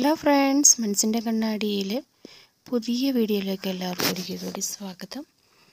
hello friends മനസ്സിൻ്റെ കണ്ണാടിയിൽ പുതിയ വീഡിയോയിലേക്ക് എല്ലാവർക്കും ഒരിക്കൽ കൂടി സ്വാഗതം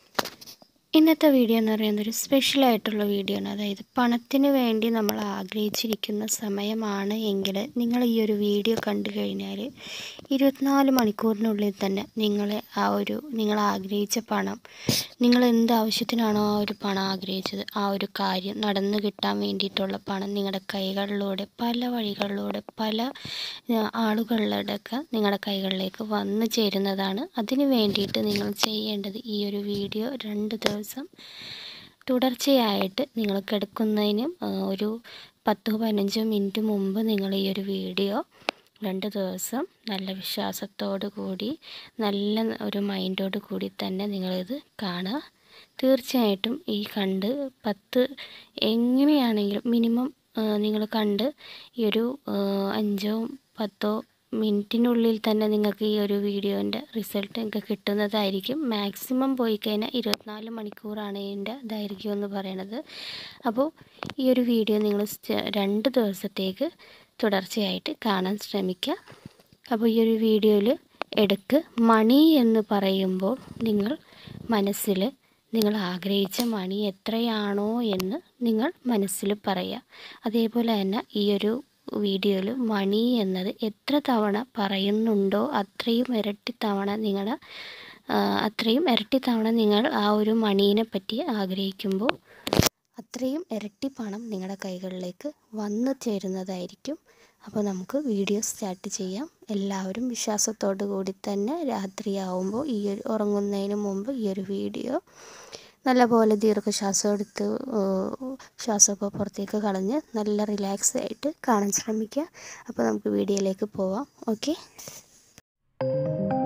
ഇന്നത്തെ വീഡിയോ എന്ന് പറയുന്നത് ഒരു സ്പെഷ്യലായിട്ടുള്ള വീഡിയോ ആണ് അതായത് പണത്തിന് വേണ്ടി നമ്മൾ ആഗ്രഹിച്ചിരിക്കുന്ന സമയമാണ് എങ്കിൽ നിങ്ങൾ ഈ ഒരു വീഡിയോ കണ്ടു കഴിഞ്ഞാൽ ഇരുപത്തിനാല് മണിക്കൂറിനുള്ളിൽ തന്നെ നിങ്ങളെ ആ ഒരു നിങ്ങൾ ആഗ്രഹിച്ച പണം നിങ്ങൾ എന്ത് ആവശ്യത്തിനാണോ ആ ഒരു പണം ആഗ്രഹിച്ചത് ആ ഒരു കാര്യം നടന്നു കിട്ടാൻ വേണ്ടിയിട്ടുള്ള പണം നിങ്ങളുടെ കൈകളിലൂടെ പല വഴികളിലൂടെ പല ആളുകളിലൂടെയൊക്കെ നിങ്ങളുടെ കൈകളിലേക്ക് വന്നു ചേരുന്നതാണ് അതിന് വേണ്ടിയിട്ട് നിങ്ങൾ ചെയ്യേണ്ടത് ഈ ഒരു വീഡിയോ രണ്ട് ദിവസം തുടർച്ചയായിട്ട് നിങ്ങൾ കിടക്കുന്നതിന് ഒരു പത്തോ പതിനഞ്ചോ മിനിറ്റ് മുമ്പ് നിങ്ങൾ ഈ ഒരു വീഡിയോ രണ്ട് ദിവസം നല്ല വിശ്വാസത്തോടു കൂടി നല്ല ഒരു മൈൻഡോട് കൂടി തന്നെ നിങ്ങളിത് കാണുക തീർച്ചയായിട്ടും ഈ കണ്ട് പത്ത് എങ്ങനെയാണെങ്കിലും മിനിമം നിങ്ങൾ കണ്ട് ഈ ഒരു അഞ്ചോ പത്തോ മിനിറ്റിനുള്ളിൽ തന്നെ നിങ്ങൾക്ക് ഈ ഒരു വീഡിയോൻ്റെ റിസൾട്ട് നിങ്ങൾക്ക് കിട്ടുന്നതായിരിക്കും മാക്സിമം പോയി കഴിഞ്ഞാൽ ഇരുപത്തിനാല് മണിക്കൂറാണ് ഇതിൻ്റെ ദൈർഘ്യം എന്ന് പറയണത് അപ്പോൾ ഈ ഒരു വീഡിയോ നിങ്ങൾ രണ്ട് ദിവസത്തേക്ക് തുടർച്ചയായിട്ട് കാണാൻ ശ്രമിക്കുക അപ്പോൾ ഈ ഒരു വീഡിയോയിൽ എടുക്ക് മണി എന്ന് പറയുമ്പോൾ നിങ്ങൾ മനസ്സിൽ നിങ്ങൾ ആഗ്രഹിച്ച മണി എത്രയാണോ എന്ന് നിങ്ങൾ മനസ്സിൽ പറയുക അതേപോലെ തന്നെ ഈ ഒരു വീഡിയോയിൽ മണി എന്നത് എത്ര തവണ പറയുന്നുണ്ടോ അത്രയും ഇരട്ടി തവണ നിങ്ങൾ അത്രയും ഇരട്ടി തവണ നിങ്ങൾ ആ ഒരു മണീനെ പറ്റി ആഗ്രഹിക്കുമ്പോൾ അത്രയും ഇരട്ടി പണം നിങ്ങളുടെ കൈകളിലേക്ക് വന്നു ചേരുന്നതായിരിക്കും അപ്പോൾ നമുക്ക് വീഡിയോ സ്റ്റാർട്ട് ചെയ്യാം എല്ലാവരും വിശ്വാസത്തോടു കൂടി തന്നെ രാത്രിയാവുമ്പോൾ ഈ ഒരു ഉറങ്ങുന്നതിന് മുമ്പ് ഈ ഒരു വീഡിയോ നല്ലപോലെ ദീർഘശ്വാസം എടുത്ത് ശ്വാസമൊക്കെ പുറത്തേക്ക് കളഞ്ഞ് നല്ല റിലാക്സ് ആയിട്ട് കാണാൻ ശ്രമിക്കുക അപ്പോൾ നമുക്ക് വീഡിയോയിലേക്ക് പോവാം ഓക്കെ